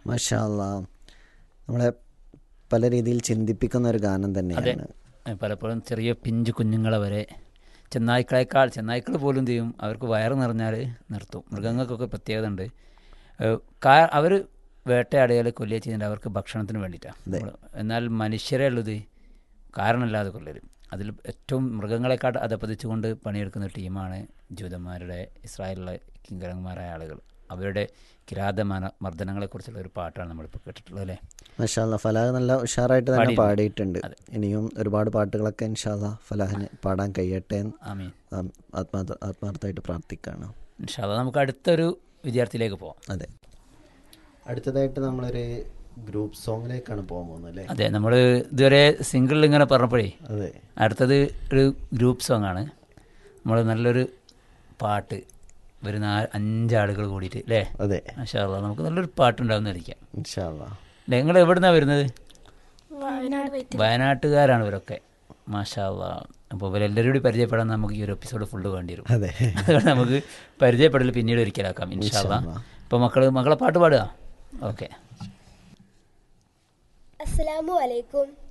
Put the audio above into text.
മാഷാ അല്ലാ നമ്മളെ പല രീതിയിൽ ചിന്തിപ്പിക്കുന്ന ഒരു ഗാനം അതെ തന്നെയാണ് ഏ, പലപ്പോഴും ചെറിയ പിഞ്ചു കുഞ്ഞുങ്ങളെ വരെ ചെന്നായ്ക്കളേക്കാൾ ചെന്നായ്ക്കൾ പോലും ചെയ്യും അവർക്ക് വയറ് നിറഞ്ഞാൽ നിർത്തും മൃഗങ്ങൾക്കൊക്കെ പ്രത്യേകത ഉണ്ട് അവർ വേട്ടയാടിയാൽ കൊല്ലുക ചെയ്യുന്നത് അവർക്ക് ഭക്ഷണത്തിന് വേണ്ടിയിട്ടാണ് എന്നാൽ മനുഷ്യരെ ഉള്ളത് കാരണമില്ലാതെ കൊല്ലരും അതിൽ ഏറ്റവും മൃഗങ്ങളെക്കാട്ട് അധപ്പതിച്ചുകൊണ്ട് പണിയെടുക്കുന്ന ഒരു ടീമാണ് ജൂതന്മാരുടെ ഇസ്രായേലിലെ കിങ്കരന്മാരായ ആളുകൾ അവരുടെ കിരാതമാന മർദ്ദനങ്ങളെക്കുറിച്ചുള്ള ഒരു പാട്ടാണ് നമ്മളിപ്പോൾ കേട്ടിട്ടുള്ളത് അല്ലേ മാഷാ അല്ലാ ഫലാഹ് നല്ല ഉഷാറായിട്ട് തന്നെ പാടിയിട്ടുണ്ട്. പാടിയിട്ടുണ്ട് ഇനിയും ഒരുപാട് പാട്ടുകളൊക്കെ ഇൻഷാല്ല ഫലാഹിന് പാടാൻ കഴിയട്ടെ എന്ന് ആമീൻ ആം- ആത്മാർത്ഥ ആത്മാർത്ഥമായിട്ട് പ്രാർത്ഥിക്കുകയാണ് ഇൻഷാല്ല നമുക്ക് അടുത്തൊരു വിദ്യാർത്ഥിയിലേക്ക് പോവാം അതെ അടുത്തതായിട്ട് നമ്മളൊരു ഗ്രൂപ്പ് സോങ്ങിലേക്കാണ് പോകാൻ പോകുന്നത് അല്ലേ അതെ നമ്മൾ ഇതുവരെ സിംഗിളിൽ ഇങ്ങനെ പറഞ്ഞപ്പോഴേ അതെ അടുത്തത് ഒരു ഗ്രൂപ്പ് സോങ് ആണ് നമ്മൾ നല്ലൊരു പാട്ട് ഒരു നാ അഞ്ചാളുകൾ കൂടിയിട്ട് അല്ലേ അതെ മാഷാല്ല നമുക്ക് നല്ലൊരു പാട്ടുണ്ടാവുന്നതായിരിക്കാം ഇൻഷാല്ല നിങ്ങൾ എവിടുന്നാണ് വരുന്നത് വയനാട് പോയിട്ട് വയനാട്ടുകാരാണ് ഇവരൊക്കെ മാഷാല്ല അപ്പോൾ ഇവരെല്ലാവരും കൂടി പരിചയപ്പെടാൻ നമുക്ക് ഈ ഒരു എപ്പിസോഡ് ഫുള്ള് വേണ്ടി വരും അതെ അതുകൊണ്ട് നമുക്ക് പരിചയപ്പെടൽ പിന്നീട് ഒരിക്കലാക്കാം ഇൻഷാല്ല ഇപ്പോൾ മക്കൾ മക്കളെ പാട്ട് പാടുക ഓക്കെ അസ്സലാമു അലൈക്കും